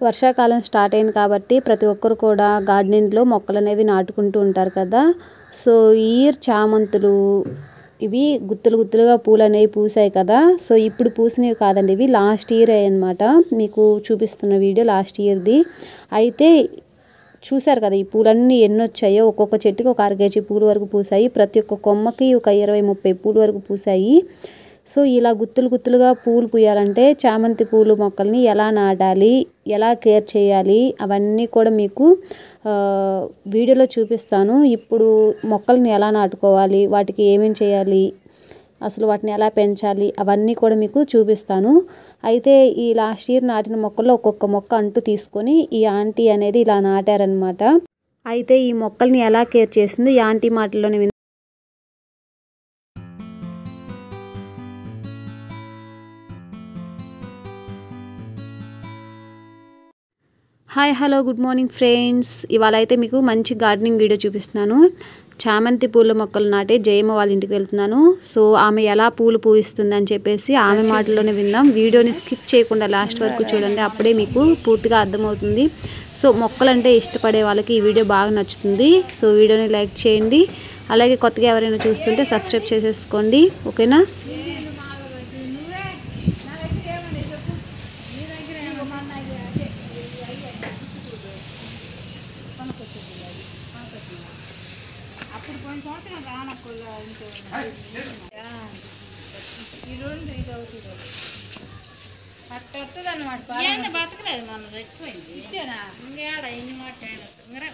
వర్షాకాలం స్టార్ట్ అయింది కాబట్టి ప్రతి ఒక్కరు కూడా గార్డెనింగ్లో మొక్కలు అనేవి నాటుకుంటూ ఉంటారు కదా సో ఈ ఇయర్ చామంతులు ఇవి గుత్తులు గుత్తులుగా పూలు అనేవి పూసాయి కదా సో ఇప్పుడు పూసినవి కాదండి ఇవి లాస్ట్ ఇయర్ అన్నమాట మీకు చూపిస్తున్న వీడియో లాస్ట్ ఇయర్ది అయితే చూశారు కదా ఈ పూలన్నీ ఎన్ని వచ్చాయో ఒక్కొక్క చెట్టుకి ఒక అర కేజీ పూలు వరకు పూసాయి ప్రతి ఒక్క కొమ్మకి ఒక ఇరవై ముప్పై పూలు వరకు పూసాయి సో ఇలా గుత్తులు గుత్తులుగా పూలు పూయాలంటే చామంతి పూలు మొక్కల్ని ఎలా నాటాలి ఎలా కేర్ చేయాలి అవన్నీ కూడా మీకు ఆ, వీడియోలో చూపిస్తాను ఇప్పుడు మొక్కల్ని ఎలా నాటుకోవాలి వాటికి ఏమేం చేయాలి అసలు వాటిని ఎలా పెంచాలి అవన్నీ కూడా మీకు చూపిస్తాను అయితే ఈ లాస్ట్ ఇయర్ నాటిన మొక్కల్లో ఒక్కొక్క మొక్క అంటూ తీసుకొని ఈ ఆంటీ అనేది ఇలా నాటారనమాట అయితే ఈ మొక్కల్ని ఎలా కేర్ చేసిందో ఈ ఆంటీ మాటల్లోనే విన్- hi hello good morning friends ఇవాళ అయితే మీకు మంచి గార్డెనింగ్ వీడియో చూపిస్తున్నాను చామంతి పూల మొక్కలు నాటే జయమ్మ వాళ్ళ ఇంటికి వెళ్తున్నాను సో ఆమె ఎలా పూలు పూయిస్తుంది అని చెప్పేసి ఆమె మాటల్లోనే విందాం వీడియోని స్కిప్ చేయకుండా లాస్ట్ వరకు చూడండి అప్పుడే మీకు పూర్తిగా అర్థమవుతుంది సో మొక్కలంటే ఇష్టపడే వాళ్ళకి ఈ వీడియో బాగా నచ్చుతుంది సో వీడియోని లైక్ చేయండి అలాగే కొత్తగా ఎవరైనా చూస్తుంటే సబ్స్క్రైబ్ చేసేసుకోండి ఓకేనా అప్పుడు పోయిన సంవత్సరం రానక్కుల్లో ఇంకో ఈ రెండు ఇది అవుతుంది అట్ట వస్తుంది అనమాట ఏంది బతకలేదు మనం చచ్చిపోయింది ఇచ్చేనా ఇంకేడ ఎన్ని మాట్లాడు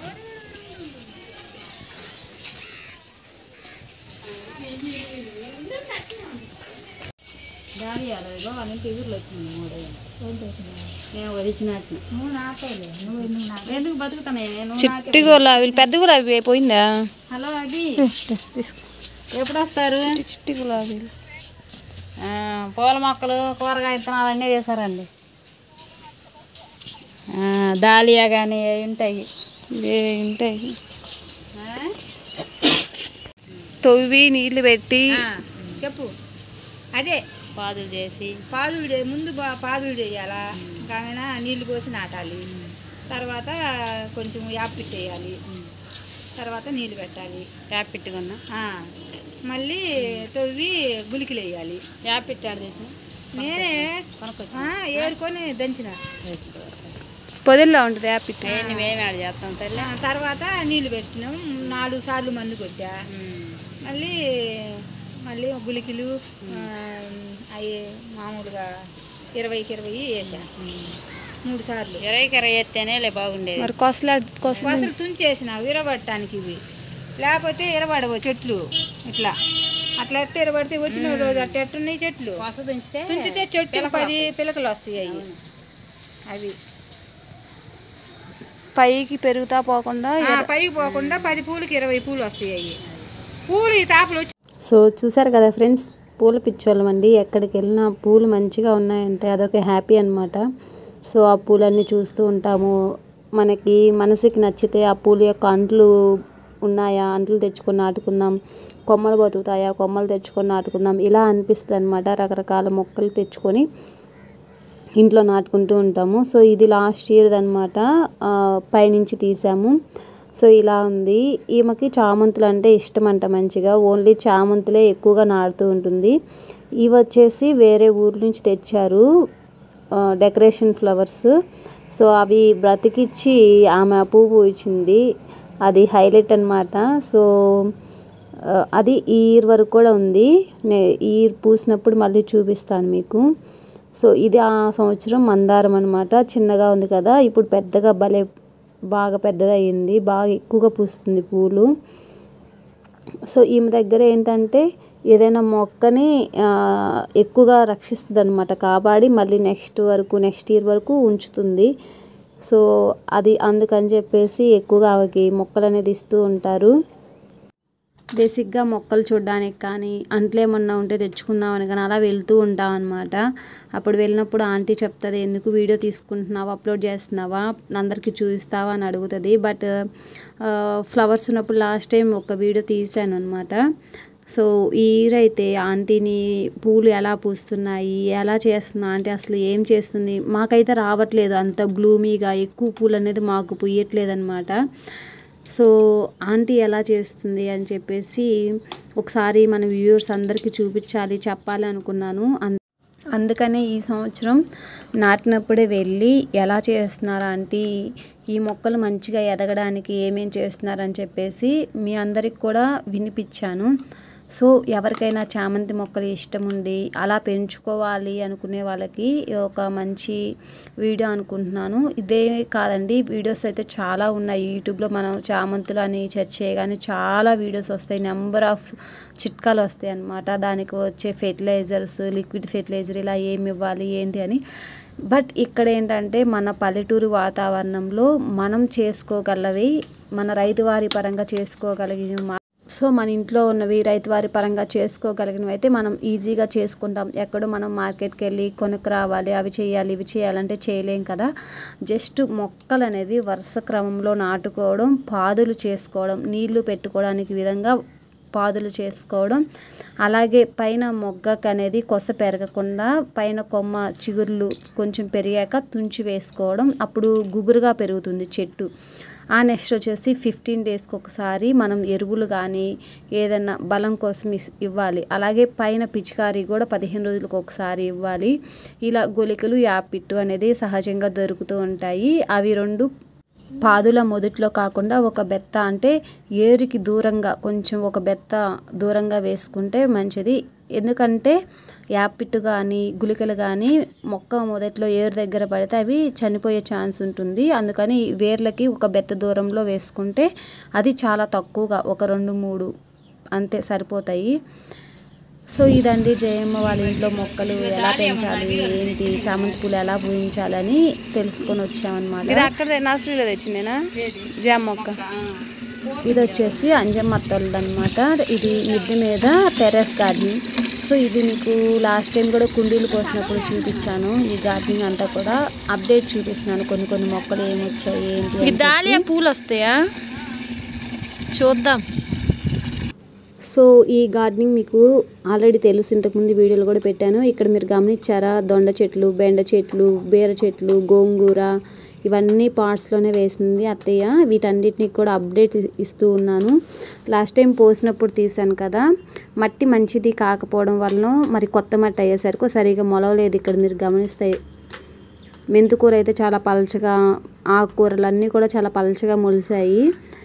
నేను వదిలిచినట్టు నువ్వు నాకోలే నువ్వు నువ్వు నాకు ఎందుకు బతుకుతానే నువ్వు చిట్టి గులాబీ పెద్ద గులాబీ అయిపోయిందా హలో అది ఎప్పుడు వస్తారు చిట్టి గులాబీలు ఆ, పూల మొక్కలు కూరగాయ విత్తనాలు అన్నీ వేసారండి ఆ, దాలియా కానీ అవి ఉంటాయి ఉంటాయి ఆ? తవ్వి నీళ్లు పెట్టి ఆ, చెప్పు అదే పాదులు చేసి పాదులు చే ముందు పా- పాదులు చేయాలా కామైనా నీళ్లు పోసి నాటాలి తర్వాత కొంచెం యాపిట్ వేయాలి తర్వాత నీళ్లు పెట్టాలి యాపిట్ కొన్నా ఆ, మళ్ళీ తవ్వి గులికలు వేయాలి యాపిట్ ఆడ తెచ్చిన నేనే ఆ, ఏరుకొని దంచిన పొదల్లో ఉంటుంది యాపిట్ మేమే ఆడ చేస్తాం తల్లి తర్వాత నీళ్లు పెట్టినాం నాలుగు సార్లు మందు కొట్టా మళ్ళీ మళ్ళీ గులికలు అవి మామూలుగా ఇరవైకి ఇరవై వేసా మూడు సార్లు ఇరవైకి ఇరవై ఎత్తేనే లే బాగుండేది మరి కొసలా కొసలు అసలు తుంచేసిన విరబడటానికి ఇవి లేకపోతే ఇరబడవు చెట్లు ఇట్లా అట్లా ఎట్ట ఇరబడితే వచ్చిన రోజు అట్ట ఎట్టున్నాయి చెట్లు కొస తుంచితే తుంచితే చెట్టు పది పిలకలు వస్తాయి అవి అవి పైకి పెరుగుతా పోకుండా ఆ, పైకి పోకుండా పది పూలకి ఇరవై పూలు వస్తాయి అవి పూలు ఈ తాపలు వచ్చి సో చూసారు కదా ఫ్రెండ్స్ పూల పిచ్చోళ్ళం అండి ఎక్కడికి వెళ్ళినా పూలు మంచిగా ఉన్నాయంటే అదొక హ్యాపీ అన్నమాట సో ఆ పూలన్నీ చూస్తూ ఉంటాము మనకి మనసుకి నచ్చితే ఆ పూల యొక్క అంట్లు ఉన్నాయా అంట్లు తెచ్చుకొని నాటుకుందాం కొమ్మలు బతుకుతాయా కొమ్మలు తెచ్చుకొని నాటుకుందాం ఇలా అనిపిస్తుంది అనమాట రకరకాల మొక్కలు తెచ్చుకొని ఇంట్లో నాటుకుంటూ ఉంటాము సో ఇది లాస్ట్ ఇయర్ అనమాట పైనుంచి తీసాము సో ఇలా ఉంది ఈమెకి చామంతులు అంటే ఇష్టం అంట మంచిగా ఓన్లీ చామంతులే ఎక్కువగా నాటుతూ ఉంటుంది ఇవి వచ్చేసి వేరే ఊరు నుంచి తెచ్చారు ఆ, డెకరేషన్ ఫ్లవర్స్ సో అవి బ్రతికిచ్చి ఆమె పువ్వు ఇచ్చింది అది హైలైట్ అనమాట సో ఆ, అది ఈ ఇయర్ వరకు కూడా ఉంది నే ఈ ఇయర్ పూసినప్పుడు మళ్ళీ చూపిస్తాను మీకు సో ఇది ఆ సంవత్సరం మందారం అనమాట చిన్నగా ఉంది కదా ఇప్పుడు పెద్దగా భలే బాగా పెద్దది అయ్యింది బాగా ఎక్కువగా పూస్తుంది పూలు సో ఈమె దగ్గర ఏంటంటే ఏదైనా మొక్కని ఆ, ఎక్కువగా రక్షిస్తుంది అనమాట కాపాడి మళ్ళీ నెక్స్ట్ వరకు నెక్స్ట్ ఇయర్ వరకు ఉంచుతుంది సో అది అందుకని చెప్పేసి ఎక్కువగా ఆమెకి మొక్కలు అనేది ఇస్తూ ఉంటారు బేసిక్గా మొక్కలు చూడడానికి కానీ అంట్లేమన్నా ఉంటే తెచ్చుకుందామని కానీ అలా వెళ్తూ ఉంటాం అనమాట అప్పుడు వెళ్ళినప్పుడు ఆంటీ చెప్తుంది ఎందుకు వీడియో తీసుకుంటున్నావా అప్లోడ్ చేస్తున్నావా అందరికీ చూపిస్తావా అని అడుగుతుంది బట్ ఫ్లవర్స్ ఉన్నప్పుడు లాస్ట్ టైం ఒక వీడియో తీసాను అనమాట సో ఈ ఇయర్ అయితే ఆంటీని పూలు ఎలా పూస్తున్నాయి ఎలా చేస్తున్నా అంటే అసలు ఏం చేస్తుంది మాకైతే రావట్లేదు అంత బ్లూమీగా ఎక్కువ పూలు అనేది మాకు పుయ్యట్లేదు అనమాట సో ఆంటీ ఎలా చేస్తుంది అని చెప్పేసి ఒకసారి మన వ్యూవర్స్ అందరికీ చూపించాలి చెప్పాలి అనుకున్నాను అన్- అందుకనే ఈ సంవత్సరం నాటినప్పుడే వెళ్ళి ఎలా చేస్తున్నారు ఆంటీ ఈ మొక్కలు మంచిగా ఎదగడానికి ఏమేం చేస్తున్నారని చెప్పేసి మీ అందరికి కూడా వినిపించాను సో ఎవరికైనా చామంతి మొక్కలు ఇష్టం ఉండి అలా పెంచుకోవాలి అనుకునే వాళ్ళకి ఒక మంచి వీడియో అనుకుంటున్నాను ఇదే కాదండి వీడియోస్ అయితే చాలా ఉన్నాయి యూట్యూబ్లో మనం చామంతులు అని సెర్చ్ చేయగానే చాలా వీడియోస్ వస్తాయి నెంబర్ ఆఫ్ చిట్కాలు వస్తాయి అన్నమాట దానికి వచ్చే ఫెర్టిలైజర్స్ లిక్విడ్ ఫెర్టిలైజర్ ఇలా ఏమి ఇవ్వాలి ఏంటి అని బట్ ఇక్కడ ఏంటంటే మన పల్లెటూరు వాతావరణంలో మనం చేసుకోగలవి మన రైతువారి పరంగా చేసుకోగలిగిన మా- సో మన ఇంట్లో ఉన్నవి రైతువారి పరంగా చేసుకోగలిగినవి అయితే మనం ఈజీగా చేసుకుంటాం ఎక్కడో మనం మార్కెట్కి వెళ్ళి కొనుక్కు రావాలి అవి చేయాలి ఇవి చేయాలంటే చేయలేం కదా జస్ట్ మొక్కలు అనేది వరుస క్రమంలో నాటుకోవడం పాదులు చేసుకోవడం నీళ్లు పెట్టుకోవడానికి విధంగా పాదులు చేసుకోవడం అలాగే పైన మొగ్గకు అనేది కొస పెరగకుండా పైన కొమ్మ చిగుర్లు కొంచెం పెరిగాక తుంచి వేసుకోవడం అప్పుడు గుబురుగా పెరుగుతుంది చెట్టు ఆ నెక్స్ట్ వచ్చేసి ఫిఫ్టీన్ డేస్కి ఒకసారి మనం ఎరువులు కానీ ఏదైనా బలం కోసం ఇస్- ఇవ్వాలి అలాగే పైన పిచికారీ కూడా పదిహేను రోజులకు ఒకసారి ఇవ్వాలి ఇలా గుళికలు యాపిట్టు అనేది సహజంగా దొరుకుతూ ఉంటాయి అవి రెండు పాదుల మొదట్లో కాకుండా ఒక బెత్త అంటే ఏరుకి దూరంగా కొంచెం ఒక బెత్త దూరంగా వేసుకుంటే మంచిది ఎందుకంటే యాపిట్టు కానీ గుళికలు కానీ మొక్క మొదట్లో ఏరు దగ్గర పడితే అవి చనిపోయే ఛాన్స్ ఉంటుంది అందుకని వేర్లకి ఒక బెత్త దూరంలో వేసుకుంటే అది చాలా తక్కువగా ఒక రెండు మూడు అంతే సరిపోతాయి సో ఇదండి జయమ్మ వాళ్ళ ఇంట్లో మొక్కలు ఎలా పెంచాలి ఏంటి చామంతి పూలు ఎలా పూజించాలని తెలుసుకొని వచ్చామన్నమాట ఇది అక్కడ నర్సరీలో తెచ్చిందేనా జామ మొక్క ఇది వచ్చేసి అంజమ్మ అనమాట ఇది మిద్దె మీద టెర్రస్ గార్డెనింగ్ సో ఇది మీకు లాస్ట్ టైం కూడా కుండీలు పోసినప్పుడు చూపించాను ఈ గార్డెనింగ్ అంతా కూడా అప్డేట్ చూపిస్తున్నాను కొన్ని కొన్ని మొక్కలు ఏమొచ్చాయి ఏంటి అని ఈ దాలియా చెప్పి. పూలు వస్తాయా చూద్దాం సో ఈ గార్డెనింగ్ మీకు ఆల్రెడీ తెలుసు ఇంతకుముందు వీడియోలు కూడా పెట్టాను ఇక్కడ మీరు గమనించారా దొండ చెట్లు బెండ చెట్లు బీర చెట్లు గోంగూర ఇవన్నీ పార్ట్స్లోనే వేసింది అత్తయ్య వీటన్నిటిని కూడా అప్డేట్ ఇస్తూ ఉన్నాను లాస్ట్ టైం పోసినప్పుడు తీసాను కదా మట్టి మంచిది కాకపోవడం వలన మరి కొత్త మట్టి అయ్యేసరికి సరిగా మొలవలేదు ఇక్కడ మీరు గమనిస్తే మెంతుకూర అయితే చాలా పలచగా ఆకుకూరలు అన్నీ కూడా చాలా పలచగా మొలిసాయి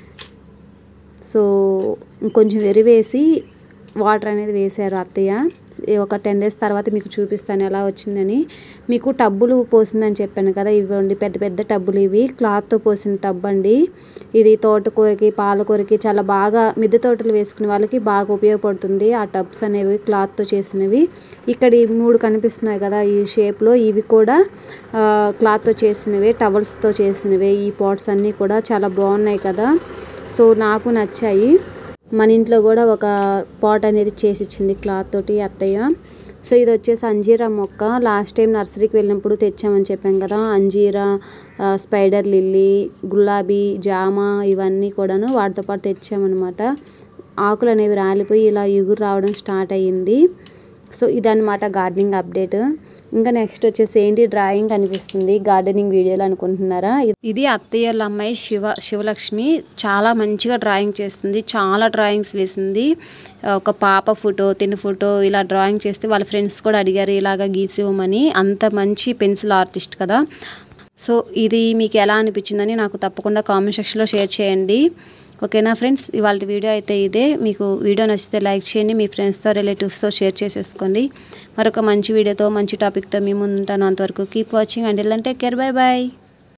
సో కొంచెం ఎరివేసి వాటర్ అనేది వేశారు అత్తయ్య ఒక టెన్ డేస్ తర్వాత మీకు చూపిస్తాను ఎలా వచ్చిందని మీకు టబ్బులు పోసిందని చెప్పాను కదా ఇవ్వండి పెద్ద పెద్ద టబ్బులు ఇవి క్లాత్తో పోసిన టబ్ అండి ఇది తోటకూరకి పాలకూరకి చాలా బాగా మిద్దె తోటలు వేసుకునే వాళ్ళకి బాగా ఉపయోగపడుతుంది ఆ టబ్స్ అనేవి క్లాత్తో చేసినవి ఇక్కడ ఈ మూడు కనిపిస్తున్నాయి కదా ఈ షేప్లో ఇవి కూడా ఆ, క్లాత్తో చేసినవే టవల్స్తో చేసినవే ఈ పాట్స్ అన్నీ కూడా చాలా బాగున్నాయి కదా సో నాకు నచ్చాయి మన ఇంట్లో కూడా ఒక పాట్ అనేది చేసి ఇచ్చింది క్లాత్ తోటి అత్తయ్య సో ఇది వచ్చేసి అంజీరా మొక్క లాస్ట్ టైం నర్సరీకి వెళ్ళినప్పుడు తెచ్చామని చెప్పాం కదా అంజీరా ఆ, స్పైడర్ లిల్లీ గులాబీ జామ ఇవన్నీ కూడాను వాటితో పాటు తెచ్చామన్నమాట ఆకులు అనేవి రాలిపోయి ఇలా ఎగురు రావడం స్టార్ట్ అయ్యింది సో ఇదన్నమాట గార్డెనింగ్ అప్డేట్ ఇంకా నెక్స్ట్ వచ్చేసి ఏంటి డ్రాయింగ్ కనిపిస్తుంది గార్డెనింగ్ వీడియోలు అనుకుంటున్నారా ఇది అత్తయ్యల అమ్మాయి శివ శివలక్ష్మి చాలా మంచిగా డ్రాయింగ్ చేస్తుంది చాలా డ్రాయింగ్స్ వేసింది ఒక పాప ఫోటో తిని ఫోటో ఇలా డ్రాయింగ్ చేస్తే వాళ్ళ ఫ్రెండ్స్ కూడా అడిగారు ఇలాగా గీసివ్వమని అంత మంచి పెన్సిల్ ఆర్టిస్ట్ కదా సో ఇది మీకు ఎలా అనిపించిందని నాకు తప్పకుండా కామెంట్ సెక్షన్లో షేర్ చేయండి ఓకేనా ఫ్రెండ్స్ ఇవాళ వీడియో అయితే ఇదే మీకు వీడియో నచ్చితే లైక్ చేయండి మీ ఫ్రెండ్స్తో రిలేటివ్స్తో షేర్ చేసేసుకోండి మరొక మంచి వీడియోతో మంచి టాపిక్తో మీ ముందు ఉంటాను అంతవరకు keep watching and take care bye bye